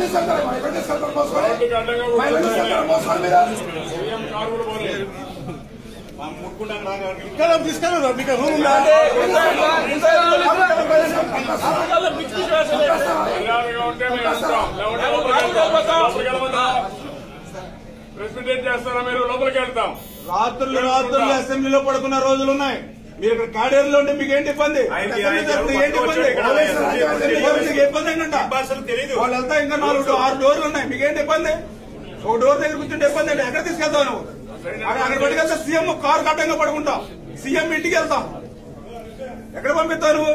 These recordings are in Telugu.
తీసుకెళ్తారు ఎక్కడ తీసుకెళ్తారు మోసుకొని రోడ్డుకి అడ్డంగా మహిళలు తీసుకెళ్తారు మోసుకొని మీరు సీఎం కారు కూడా పోలేదు ఇక్కడ తీసుకెళ్ళదు మీకు రూమ్ ఉందా మర్యాదగా ఉంటే మేము ఇస్తాం లేకుంటే లోపలికి వెళ్తాం. లోపలికి వెళ్ళమంటారా? ప్రెస్ మీట్ ఏం చేస్తారా మీరు లోపలికి వెళ్తాం రాత్రులు రాత్రులు అసెంబ్లీలో పడుకున్న రోజులు ఉన్నాయి మీరు ఇక్కడ కాడేరులో ఉంటే మీకు ఏంటి ఇబ్బంది ఐదు- అసెంబ్లీ ఐదు తరపున ఏంటి ఇబ్బంది ఇక్కడ మీకు ఇబ్బంది ఏంటంట వాళ్ళు వెళ్తా ఇంకా నాలుగు ఆరు డోర్లు ఉన్నాయి మీకు ఏంటి ఇబ్బంది ఒక డోర్ దగ్గర కూర్చుంటే ఇబ్బంది అంటే ఎక్కడ తీసుకెళ్తావు నువ్వు అక్కడ అక్కడ పట్టుకెళ్తే సీఎం కారు కట్టంగా పడుకుంటాం సీఎం ఇంటికి వెళ్తాం ఎక్కడ పంపిస్తావు నువ్వు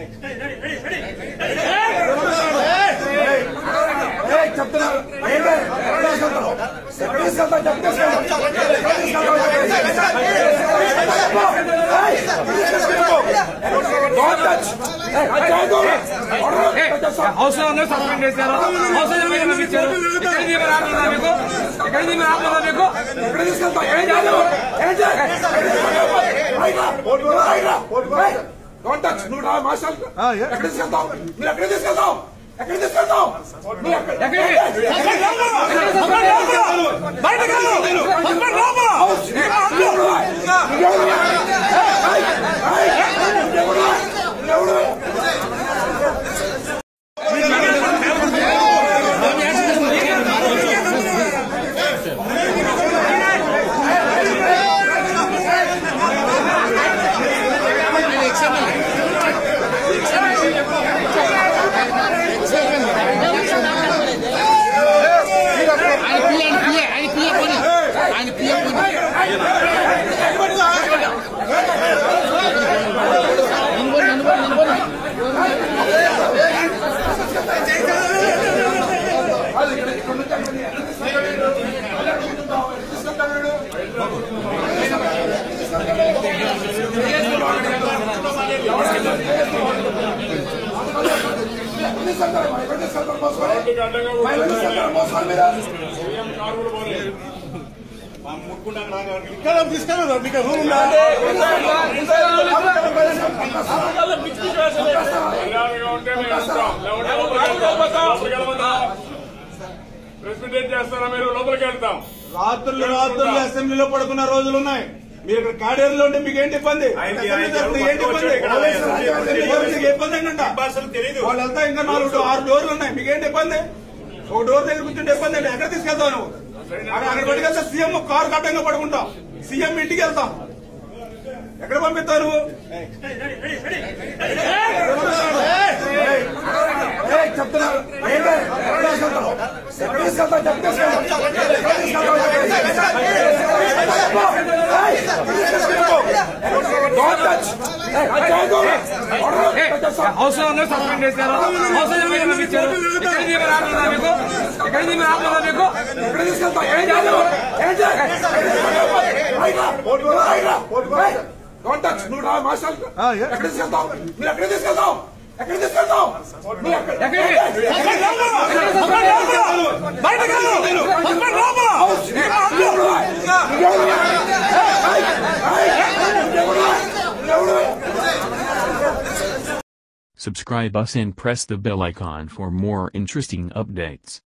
ఏయ్, చెప్తున్నారు ఏంటి? ఎక్కడ తీసుకెళ్తారు ఎక్కడ తీసుకెళ్తారు చెప్పు తీసుకెళ్తారు ఎక్కడ తీసుకెళ్తారు? ఏయ్, Don't touch. ఏయ్, అది కాదు. Order. హౌస్ లో సస్పెండ్ చేశారు హౌస్ లో మీరు పంపించారు ఎక్కడ దీని రాకుండా మీకు ఎక్కడ దీని రాకుండా మీకు ఎక్కడ తీసుకెళ్తావు ఏం చేయాలి ఏం చేయాలి రైట్రా. రైట్రా. ఏయ్, Don't touch. నువ్వు రా మార్షల్ ఎక్కడ తీసుకెళ్తావు మీరు ఎక్కడ తీసుకెళ్తావు ఎక్కడ తీసుకెళ్తావు మీరు ఎక్కడ ఎక్కడికి? బయటకు వెళ్ళు. హస్బెండ్ లోపల. ఆయన పిఏ ఆయన పిఏ ఆయన పిఏ పోనీ ఆయన పిఏ పోనీ నిలబడి నిలబడి నిలబడి రోడ్డుకి అడ్డంగా సీఎం కారు కూడా పోలేదు ఇక్కడ తీసుకెళ్ళదు మీకు రూమ్ ఉందా మర్యాదగా ఉంటే మేము ఇస్తాం లేకుంటే లోపలికి వెళ్తాం. లోపలికి వెళ్ళమంటారా? ప్రెస్ మీట్ ఏం చేస్తారా మీరు లోపలికి వెళ్తాం రాత్రులు రాత్రులు అసెంబ్లీలో పడుకున్న రోజులు ఉన్నాయి మీరు ఇక్కడ కాడేరులో ఉంటే మీకు ఏంటి ఇబ్బంది అసెంబ్లీ తరపున ఏంటి ఇబ్బంది మీకు ఇబ్బంది ఏంటంట వాళ్ళు వెళ్తా ఇంకా నాలుగు ఆరు డోర్లు ఉన్నాయి మీకు ఏంటి ఇబ్బంది ఒక డోర్ దగ్గర కూర్చుంటే ఇబ్బంది అంటే ఎక్కడ తీసుకెళ్తావు నువ్వు అక్కడ అక్కడ పట్టుకెళ్తే సీఎం కారు కట్టంగా పడుకుంటాం సీఎం ఇంటికి వెళ్తాం ఎక్కడ పంపిస్తావు నువ్వు ఏయ్, చెప్తున్నారు ఏంటి? ఎక్కడ తీసుకెళ్తారు ఎక్కడ తీసుకెళ్తారు చెప్పు తీసుకెళ్తారు ఎక్కడ తీసుకెళ్తారు? ఏయ్, Don't touch. ఏయ్, అది కాదు. Order. హౌస్ లో సస్పెండ్ చేశారు హౌస్ లో మీరు పంపించారు ఎక్కడ దీని రాకుండా మీకు ఎక్కడ దీని రాకుండా మీకు ఎక్కడ తీసుకెళ్తావు ఏం చేయాలి ఏం చేయాలి రైట్రా. రైట్రా. ఏయ్, Don't touch. నువ్వు రా మార్షల్ ఎక్కడ తీసుకెళ్తావు మీరు ఎక్కడ తీసుకెళ్తావు ఎక్కడ తీసుకెళ్తావు మీరు ఎక్కడ ఎక్కడికి? బయటకు వెళ్ళు. హస్బెండ్ లోపల. Subscribe us and press the bell icon for more interesting updates.